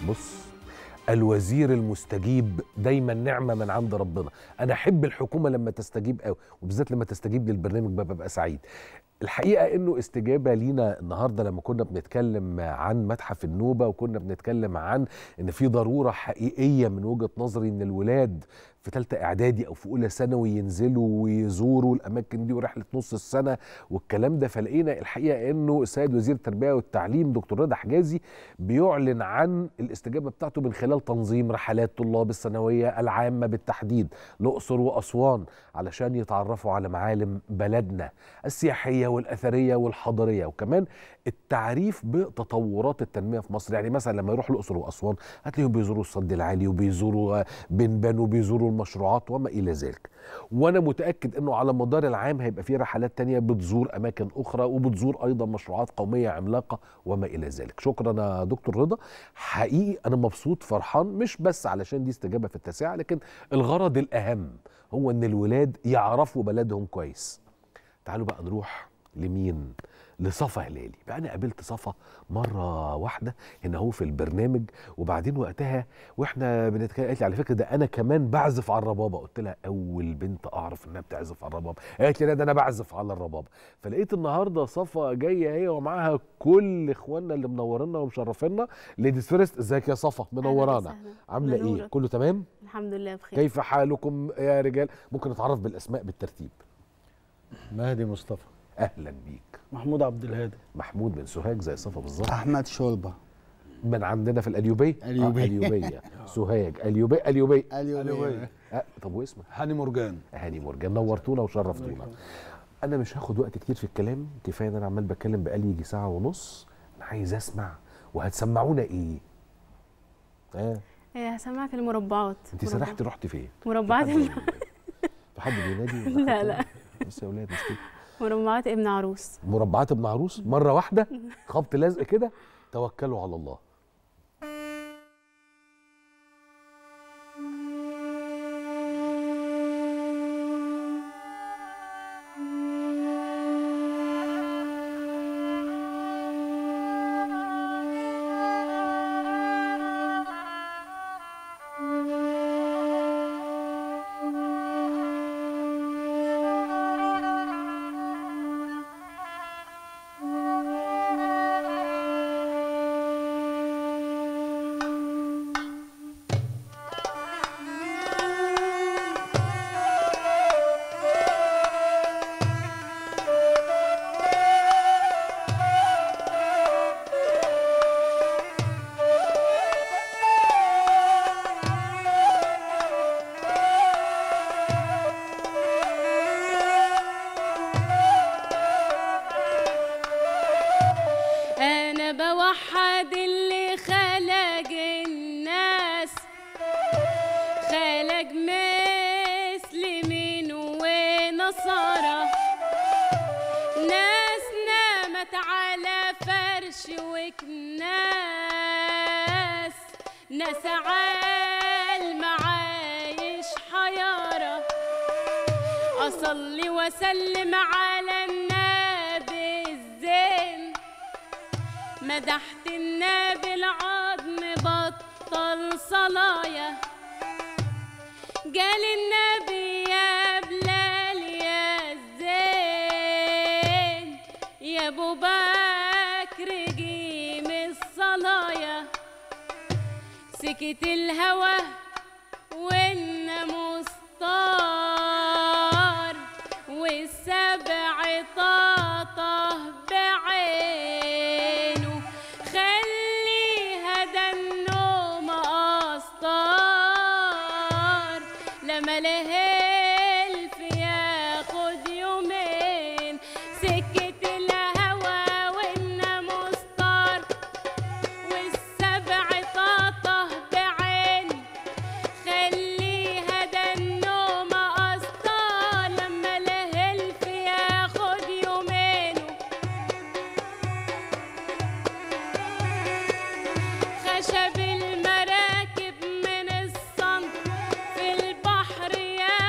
بص الوزير المستجيب دايما نعمه من عند ربنا انا احب الحكومه لما تستجيب قوي وبالذات لما تستجيب للبرنامج ببقى سعيد الحقيقه انه استجابه لينا النهارده لما كنا بنتكلم عن متحف النوبه وكنا بنتكلم عن ان في ضروره حقيقيه من وجهه نظري ان الولاد في ثالثه اعدادي او في اولى ثانوي ينزلوا ويزوروا الاماكن دي ورحله نص السنه والكلام ده فلقينا الحقيقه انه السيد وزير التربيه والتعليم دكتور رضا حجازي بيعلن عن الاستجابه بتاعته من خلال تنظيم رحلات طلاب الثانويه العامه بالتحديد الاقصر واسوان علشان يتعرفوا على معالم بلدنا السياحيه والاثريه والحضاريه وكمان التعريف بتطورات التنميه في مصر يعني مثلا لما يروحوا الاقصر واسوان هتلاقيهم بيزوروا السد العالي وبيزوروا بنبان وبيزوروا المشروعات وما الى ذلك وانا متاكد انه على مدار العام هيبقى في رحلات تانية بتزور اماكن اخرى وبتزور ايضا مشروعات قوميه عملاقه وما الى ذلك شكرا يا دكتور رضا حقيقي انا مبسوط فرحان مش بس علشان دي استجابه في التاسعه لكن الغرض الاهم هو ان الولاد يعرفوا بلدهم كويس تعالوا بقى نروح لمين لصفا هلالي بقى انا قابلت صفا مره واحده هنا هو في البرنامج وبعدين وقتها واحنا بنتكلم قالت لي على فكره ده انا كمان بعزف على الربابه قلت لها اول بنت اعرف انها بتعزف على الربابه قالت لي لا ده انا بعزف على الربابه فلقيت النهارده صفا جايه هي ومعاها كل اخواننا اللي منورنا ومشرفينا ليديز فيرست ازيك يا صفا منورانا وسهلا. عامله ايه منورة. كله تمام الحمد لله بخير كيف حالكم يا رجال ممكن نتعرف بالاسماء بالترتيب مهدي مصطفى اهلا بيك محمود عبد الهادي محمود من سوهاج زي صفا بالظبط احمد شوربه من عندنا في القليوبيه قليوبية. آه القليوبيه سوهاج قليوبيه قليوبيه اليوبيه آه طب واسمك هاني مرجان هاني مرجان نورتونا وشرفتونا انا مش هاخد وقت كتير في الكلام كفايه ان انا عمال بتكلم بقالي يجي ساعه ونص انا عايز اسمع وهتسمعونا ايه اه إيه، هسمعك المربعات انت مربعات. سرحتي رحتي فين مربعات في ال- حد- في حد بينادي ولا لا، حد؟ لا. بس يا اولاد مش كده مربعات ابن عروس مربعات ابن عروس مره واحده خبط لزق كده توكلوا على الله انا بوحد اللي خلق الناس خلق مسلمين ونصارى ناس نامت على فرش وكناس ناس عالمعايش حيارة أصلي وسلم على النبي الزين مدحت النبي العظم بطل صلايا قال النبي يا بلال يا زين يا ابو بكر قيم الصلايا سكت الهوى والناموس طار والسبع طاطه بعينه خليها ده النوم أسطار لما لهلف ياخد يومين سكة الهوى والناموس طار والسبع طاطه بعين خليها ده النوم أسطار لما لهلف ياخد يومين خشب المراكب من الصنف في البحر يا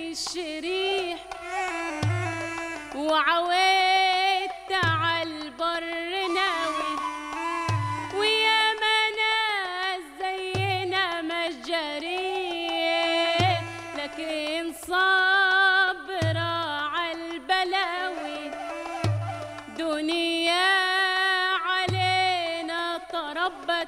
الشريح وعودت عالبر ناوي ويا ناس زينا مجاريه لكن صابرة عالبلاوي دنيا علينا تربت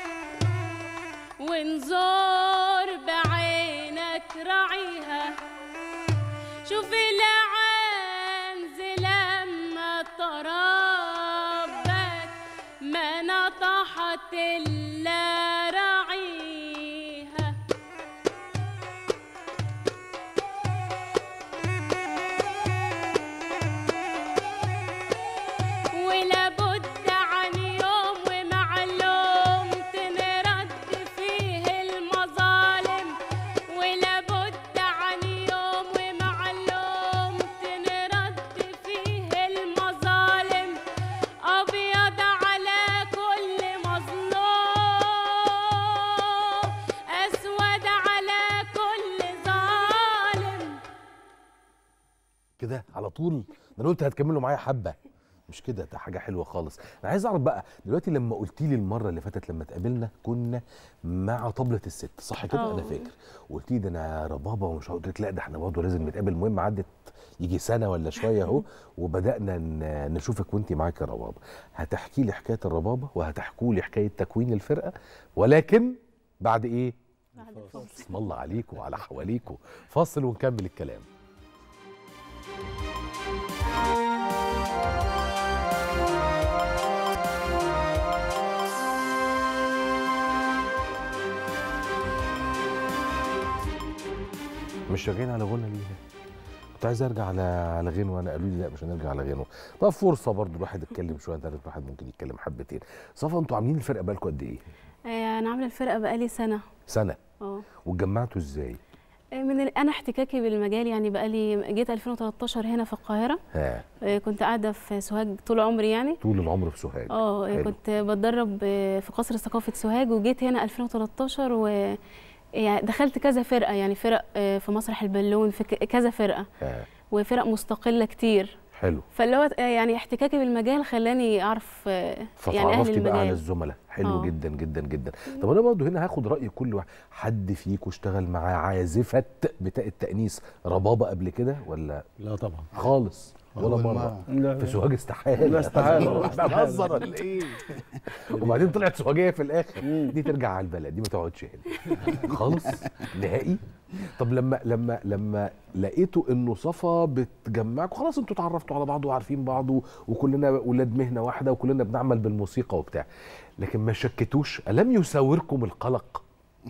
وانظر بعينك راعيها شوف العنز لما تربت ما نطحت الا راعيها ولابد عن يوم ومعلوم تنرد فيه المظالم ولابد عن يوم ومعلوم تنرد فيه المظالم أبيض على كل مظلوم أسود على كل ظالم كده على طول ده انا قلت هتكملوا معايا حبه مش كده ده حاجه حلوه خالص انا عايز اعرف بقى دلوقتي لما قلتي لي المره اللي فاتت لما اتقابلنا كنا مع طبله الست صح كده آه. انا فاكر وقلتي لي ده انا ربابه ومش قلت لك لا ده احنا برضه لازم نتقابل المهم عدت يجي سنه ولا شويه اهو وبدانا ن- نشوفك وانت معاك الربابه هتحكي لي حكايه الربابه وهتحكوا لي حكايه تكوين الفرقه ولكن بعد ايه بعد الفصل اسم الله عليكم وعلى حواليكم فاصل ونكمل الكلام مش راجعين على غنى ليه كنت عايز ارجع على على غنوه انا قالوا لي لا مش هنرجع على غنوه طب فرصه برضو الواحد يتكلم شويه انت عارف الواحد ممكن يتكلم حبتين صفا انتوا عاملين الفرقه بقالكم قد ايه آه، انا عامله الفرقه بقالي سنه سنه اه واتجمعتوا ازاي آه، من ال... انا احتكاكي بالمجال يعني بقالي جيت 2013 هنا في القاهره ها آه، كنت قاعده في سوهاج طول عمري يعني طول العمر في سوهاج اه آه، حلو. كنت بتدرب آه، في قصر ثقافه سوهاج وجيت هنا 2013 و يعني دخلت كذا فرقه يعني فرق آه، في مسرح البالون في ك- كذا فرقه ها وفرق مستقله كتير حلو فاللي هو آه، يعني احتكاكي بالمجال خلاني اعرف آه، يعني اهل فتعرفتي بقى على المجال الزملاء حلو آه. جدا جدا جدا طب انا برضه هنا هاخد راي كل واحد حد فيكم اشتغل معاه عازفه بتاع التانيث ربابه قبل كده ولا لا طبعا خالص ولا أول مره لا في سوهاج استحاله لا، استحالة. احنا بنهزر ولا ايه وبعدين طلعت سوهاجيه في الاخر دي ترجع على البلد دي ما تقعدش هنا خالص نهائي طب لما لما لما لقيتوا انه صفا بتجمعكم خلاص انتوا اتعرفتوا على بعض وعارفين بعض و- وكلنا ولاد مهنه واحده وكلنا بنعمل بالموسيقى وبتاع لكن ما شكتوش الم يساوركم القلق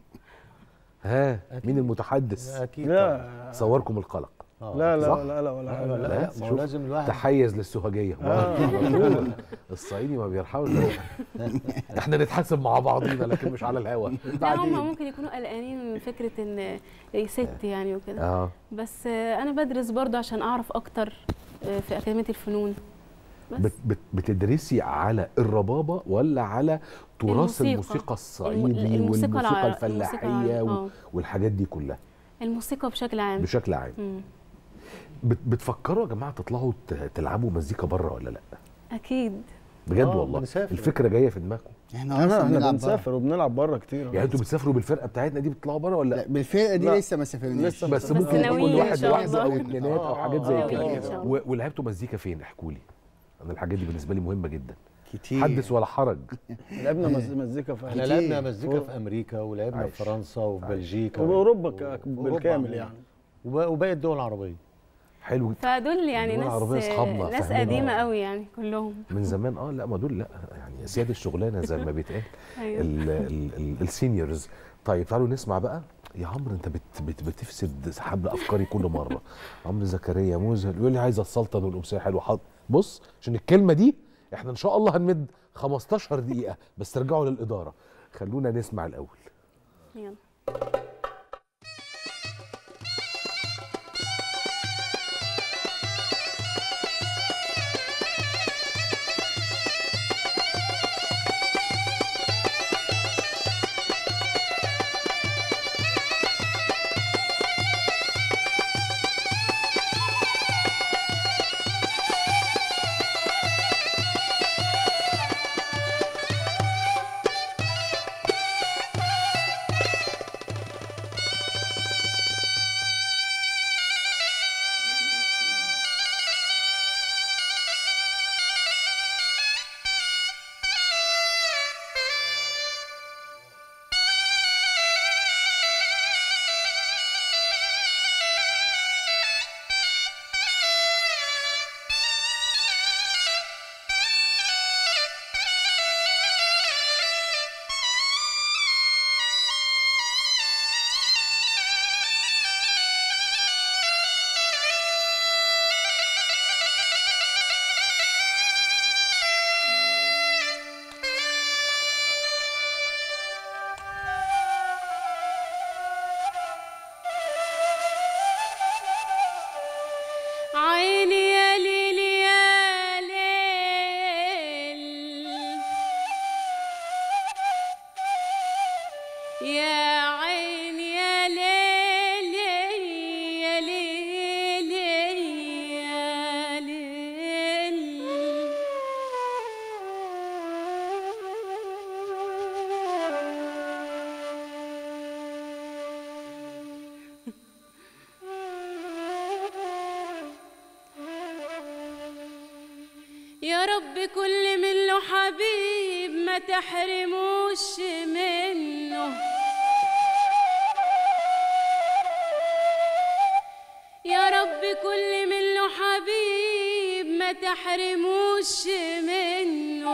ها مين المتحدث اكيد لا صوركم القلق طبعاً. لا لا صح؟ لا لا ولا لا حاجه لا, لا، لا ما هو شوف. لازم الواحد تحيز للسوهاجيه آه. الصعيدي ما بيرحمش احنا نتحاسب مع بعضينا لكن مش على الهوا لا هم ممكن يكونوا قلقانين من فكره ان ست يعني وكده اه بس آه، انا بدرس برضه عشان اعرف اكتر آه، في اكاديميه الفنون بس بت بت بتدرسي على الربابه ولا على تراث الموسيقى. الموسيقى الصعيدي الم- الموسيقى والموسيقى الع- الفلاحيه الموسيقى- و- آه. والحاجات دي كلها الموسيقى بشكل عام بشكل عام مم. بت بتفكروا يا جماعه تطلعوا ت- تلعبوا مزيكا بره ولا لا اكيد بجد آه، والله بنسافر. الفكره جايه في دماغكم احنا احنا اصلا احنا بنلعب بنسافر وبنلعب بره كتير يعني انتوا بتسافروا بالفرقه بتاعتنا دي بتطلعوا بره ولا لا بالفرقه دي لا. لسه ما سافرناش لسه بس بس ممكن يكون ناويين إن واحد شاء لوحده او الله. اتنينات او آه، حاجات آه، زي ناويين كده إن شاء الله. و- ولعبتوا مزيكا فين احكوا لي انا الحاجات دي بالنسبه لي مهمه جدا كتير حدث ولا حرج لعبنا مز- مزيكا في احنا كتير. لعبنا مزيكا في امريكا ولعبنا عايش. في فرنسا وفي بلجيكا واوروبا و- ك- وأوروبا بالكامل عموماً. يعني وب- وباقي الدول العربيه حلو جدا فدول يعني الدول العربية ناس أصحابنا، ناس فاهمين. قديمه آه. قوي يعني كلهم من زمان اه لا ما دول لا يعني سياد الشغلانه زي ما بيتقال ايوه ال- ال- ال- السينيورز طيب تعالوا نسمع بقى يا عمرو انت بت بت بتفسد حبل افكاري كل مره عمرو زكريا موزه يقول لي عايز السلطن والامسيه حلوه حاضر بص عشان الكلمه دي احنا ان شاء الله هنمد 15 دقيقه بس ترجعوا للاداره خلونا نسمع الاول يلا يا رب كل من له حبيب ما تحرموش منه يا رب كل من له حبيب ما تحرموش منه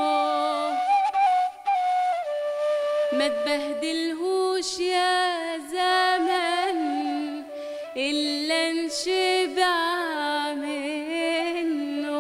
ما تبهدلهوش يا زمن إلا انشبع منه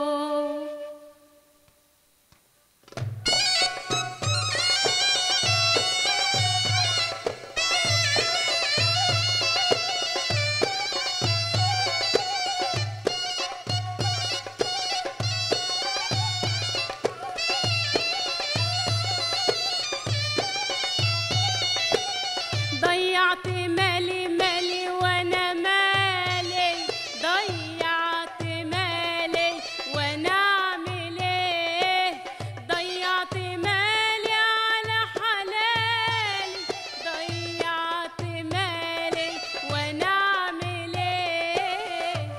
ضيعت مالي مالي وانا مالي ضيعت مالي وانا اعمل ايه ضيعت مالي على حلالي ضيعت مالي وانا اعمل ايه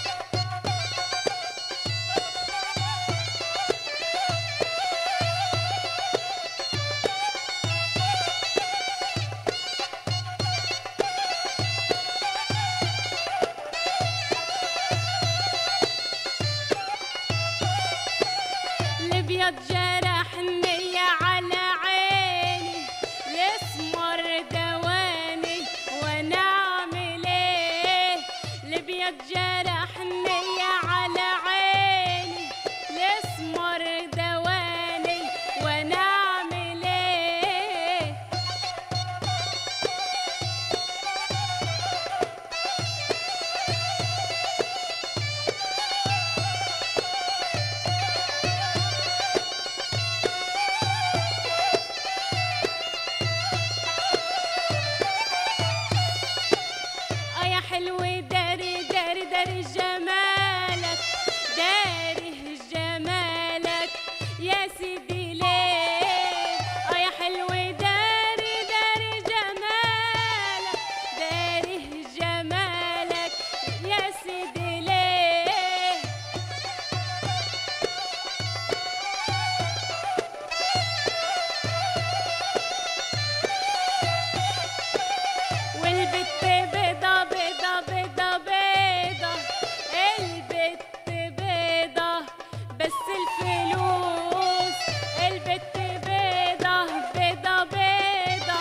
الابيض جرحني على عيني الاسمر دواني وانا اعمل ايه الابيض جرحني على عيني الاسمر دواني وانا اعمل ايه اه يا حلو داري داري داري جمالك داري جمالك يا سيدي ليه اه يا حلو داري داري جمالك داري جمالك يا سيدي ليه والبت بيضة بيضة بيضة بيضة البت بيضة بس الفلوس البت بيضة بيضة بيضة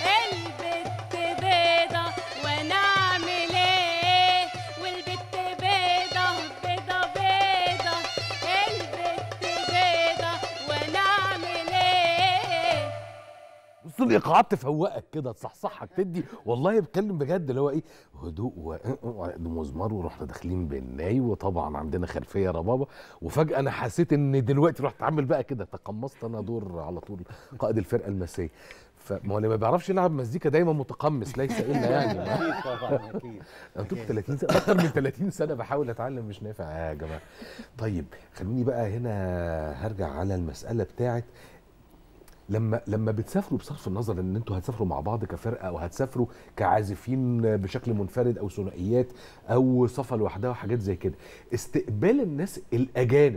البت بيضة وانا اعمل ايه والبت بيضة بيضة بيضة البت بيضة وانا اعمل ايه بص الايقاعات تفوقك كده تصحصحك تدي والله بتكلم بجد اللي هو ايه هدوء و مزمار ورحنا داخلين بالناي وطبعا عندنا خلفيه ربابه وفجاه انا حسيت ان دلوقتي رحت عامل بقى كده تقمصت انا دور على طول قائد الفرقه المسيه فما هو اللي ما بيعرفش يلعب مزيكا دايما متقمص ليس الا يعني اكيد طبعا اكيد انا طول 30 سنه اكتر من 30 سنه بحاول اتعلم مش نافع يا جماعه طيب خلوني بقى هنا هرجع على المساله بتاعت لما لما بتسافروا بصرف النظر ان انتوا هتسافروا مع بعض كفرقه او هتسافروا كعازفين بشكل منفرد او ثنائيات او صفه لوحدها وحاجات زي كده استقبال الناس الاجانب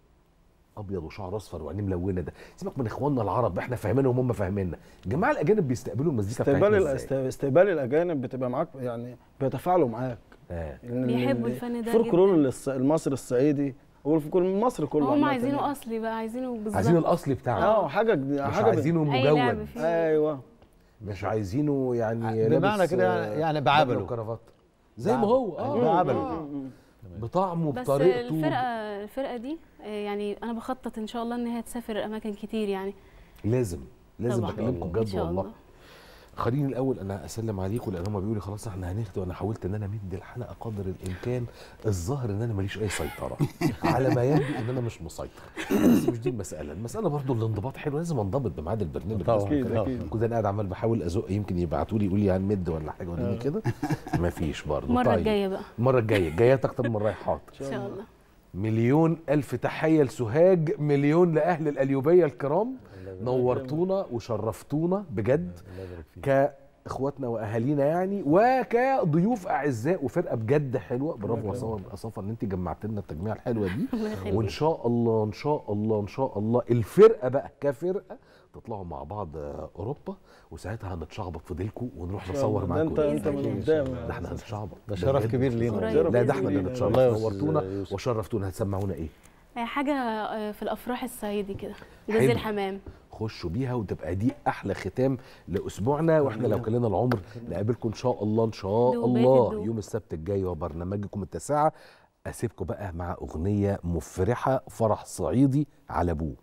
ابيض وشعر اصفر وعينيه ملونه ده سيبك من اخواننا العرب احنا فاهمينهم هم فاهميننا الجماعه الاجانب بيستقبلوا المزيكا استقبال بتاعتنا ال- ازاي است- استقبال الاجانب بتبقى معاك يعني بيتفاعلوا معاك آه. لأن بيحبوا ال- الفن ده الفولكلور الص- المصري الصعيدي والفولكلور مصر كله هم عامة عايزينه يعني. اصلي بقى عايزينه بالظبط عايزين الاصلي بتاعنا اه حاجه جديدة- مش حاجه عايزينه اي لعب مجود فيه ايوه مش عايزينه يعني بمعنى لابس، كده آه، يعني- يعني بدلة بعبله. وكرافات زي ما هو اه بعبله. آه. بطعمه بس بطريقته الفرقه الفرقه دي آه، يعني انا بخطط ان شاء الله ان هي تسافر اماكن كتير يعني لازم لازم طبعاً. بكلمكم ان بجد شاء والله الله خليني الاول انا اسلم عليكم لان هم بيقولوا لي خلاص احنا هنخدم وانا حاولت ان انا امد الحلقه قدر الامكان الظاهر ان انا ماليش اي سيطره على ما يبدو ان انا مش مسيطر بس مش دي المساله المساله برضو الانضباط حلو لازم انضبط بميعاد البرنامج طبعاً. لازم أكيد، كده. أكيد. كنت انا قاعد عمال بحاول ازق يمكن يبعتوا لي يقول لي هنمد ولا حاجه وريني كده مفيش برضو المره طيب. الجايه بقى المره الجايه جايات اكتر من رايحات ان شاء الله مليون ألف تحية لسوهاج مليون لأهل القليوبية الكرام نورتونا وشرفتونا بجد الله يبارك فيك اخواتنا واهالينا يعني وكضيوف اعزاء وفرقه بجد حلوه برافو يا صفا يا صفا ان انت جمعت لنا التجميعه الحلوه دي الله يخليك. وان شاء الله ان شاء الله ان شاء الله الفرقه بقى كفرقه تطلعوا مع بعض آه، اوروبا وساعتها هنتشعبط في ديلكم ونروح نصور ده معاكم انت انت بإذن من الله. قدام ده احنا هنتشعبط ده شرف بجد. كبير لينا قريب. لا ده احنا اللي بإذن نتشرف الله يا أستاذ نورتونا يوسف. وشرفتونا هتسمعونا ايه آه، حاجه آه، في الافراح الصعيدي كده جوز حلو. الحمام خشوا بيها وتبقى دي احلى ختام لاسبوعنا واحنا لو كلنا العمر نقابلكم ان شاء الله ان شاء دوبات الله الدوب. يوم السبت الجاي وبرنامجكم التاسعه اسيبكم بقى مع اغنيه مفرحه فرح صعيدي على ابوه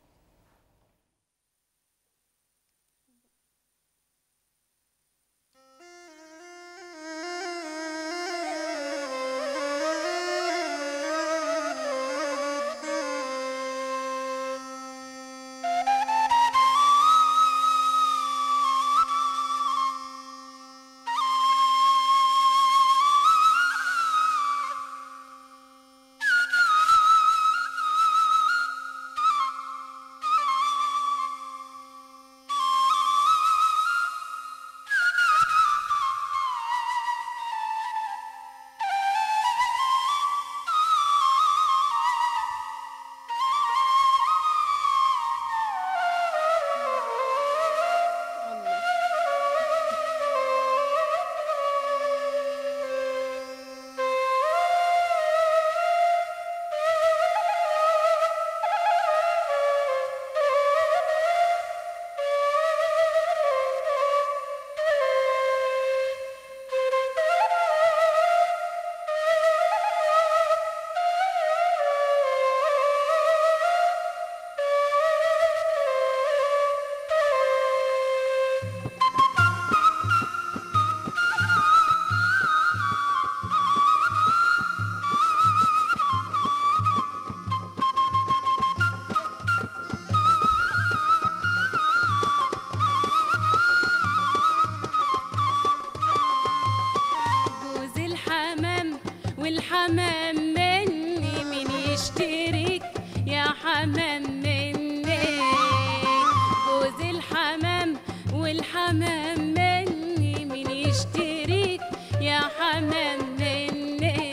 جوز الحمام والحمام مني من يشتريك يا حمام مني جوز الحمام والحمام مني من يشتريك يا حمام مني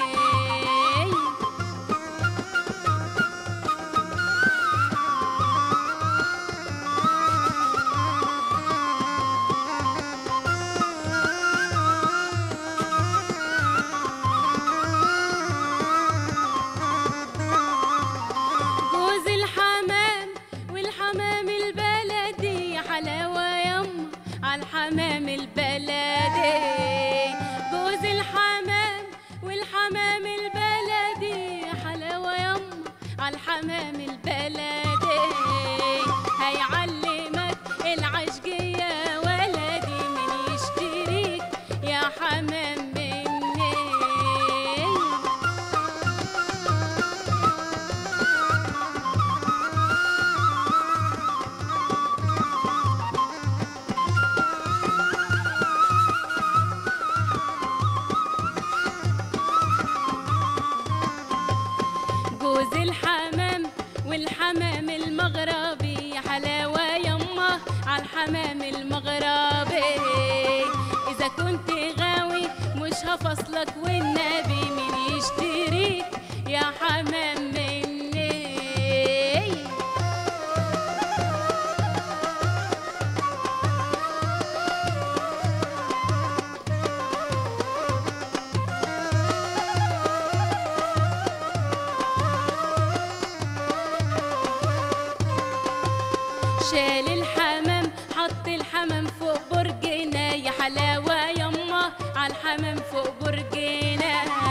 جوز الحمام والحمام البلدي يا حلاوة يما عالحمام البلدي جوز الحمام والحمام البلدي يا حلاوة يما عالحمام البلدي هيعلمك العشقية ولدي من يشتريك يا حمام مني جوز الحمام والحمام المغربي يا حلاوة يما عالحمام المغربي إذا كنت غاوي مش هفصلك والنبي من يشتريك يا حمام مني شال الحمام حط الحمام فوق برجنا يا حلاوة يما عالحمام فوق برجنا